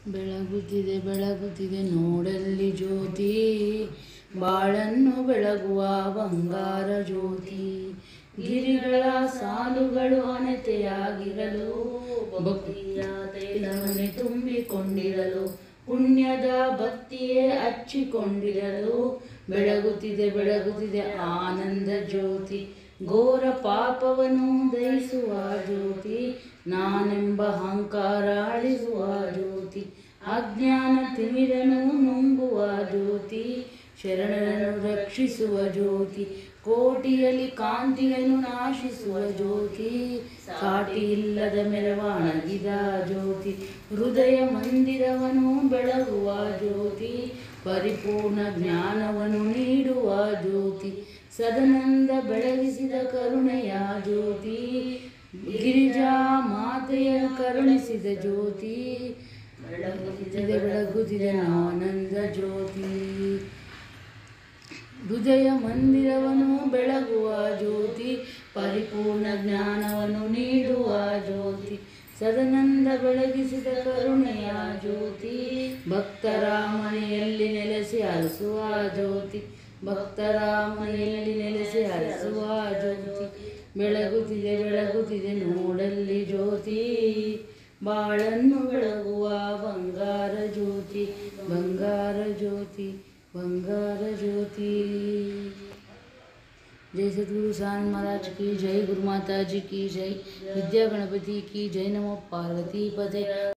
ಬೆಳಗುತ್ತಿದೆ ಬೆಳಗುತ್ತಿದೆ ನೋಡಲ್ಲಿ ಜ್ಯೋತಿ ಬಾಳನ್ನು ಬೆಳಗುವ ಬಂಗಾರ ಜ್ಯೋತಿ ಗಿರಿಗಳ ಸಾಲುಗಳು ಅನತೆಯಾಗಿರಲು ಭಕ್ತಿಯ ತೈಲವನ್ನೇ ತುಂಬಿಕೊಂಡಿರಲು ಪುಣ್ಯದ ಭಕ್ತಿಯೇ ಹಚ್ಚಿಕೊಂಡಿರಲು ಬೆಳಗುತ್ತಿದೆ ಬೆಳಗುತ್ತಿದೆ ಆನಂದ ಜ್ಯೋತಿ ಘೋರ ಪಾಪವನ್ನು ದಹಿಸುವ ಜ್ಯೋತಿ ನಾನೆಂಬ ಅಹಂಕಾರ ಅಳಿಸುವ ಜ್ಯೋತಿ ಅಜ್ಞಾನ ತಿಮಿರನು ನುಂಗುವ ಜ್ಯೋತಿ ಶರಣರನ್ನು ರಕ್ಷಿಸುವ ಜ್ಯೋತಿ ಕೋಟಿಯಲ್ಲಿ ಕಾಂತಿಯನ್ನು ನಾಶಿಸುವ ಜ್ಯೋತಿ ಸಾಟಿ ಇಲ್ಲದ ಮೆರವಣಿಗಿದ ಜ್ಯೋತಿ ಹೃದಯ ಮಂದಿರವನ್ನು ಬೆಳಗುವ ಜ್ಯೋತಿ ಪರಿಪೂರ್ಣ ಜ್ಞಾನವನ್ನು ನೀಡುವ ಜ್ಯೋತಿ ಸದನಂದ ಬೆಳಗಿಸಿದ ಕರುಣೆಯ ಜ್ಯೋತಿ ಗಿರಿಜಾ ಮಾತೆಯ ಕರುಣಿಸಿದ ಜ್ಯೋತಿ ಬೆಳಗುತ್ತಿದೆ ಬೆಳಗುತ್ತಿದೆ ಆನಂದ ಜ್ಯೋತಿ ಹೃದಯ ಮಂದಿರವನ್ನು ಬೆಳಗುವ ಜ್ಯೋತಿ ಪರಿಪೂರ್ಣ ಜ್ಞಾನವನ್ನು ನೀಡುವ ಜ್ಯೋತಿ ಸದನಂದ ಬೆಳಗಿಸಿದ ಕರುಣೆಯ ಜ್ಯೋತಿ ಭಕ್ತರ ಮನೆಯಲ್ಲಿ ನೆಲೆಸಿ ಹರಿಸುವ ಜ್ಯೋತಿ ಭಕ್ತರ ಮನೆಯಲ್ಲಿ ನೆಲೆಸಿ ಹರಿಸುವ ಜ್ಯೋತಿ ಬೆಳಗುತ್ತಿದೆ ಬೆಳಗುತ್ತಿದೆ ನೋಡಲ್ಲಿ ಜ್ಯೋತಿ ಬಾಳನ್ನು ಬೆಳಗುವ ಬಂಗಾರ ಜ್ಯೋತಿ ಬಂಗಾರ ಜ್ಯೋತಿ ಬಂಗಾರ ಜ್ಯೋತಿ जय सदगुरु सान महाराज की जय गुरु माता जी की जय विद्या गणपति की जय नमो पार्वती पदे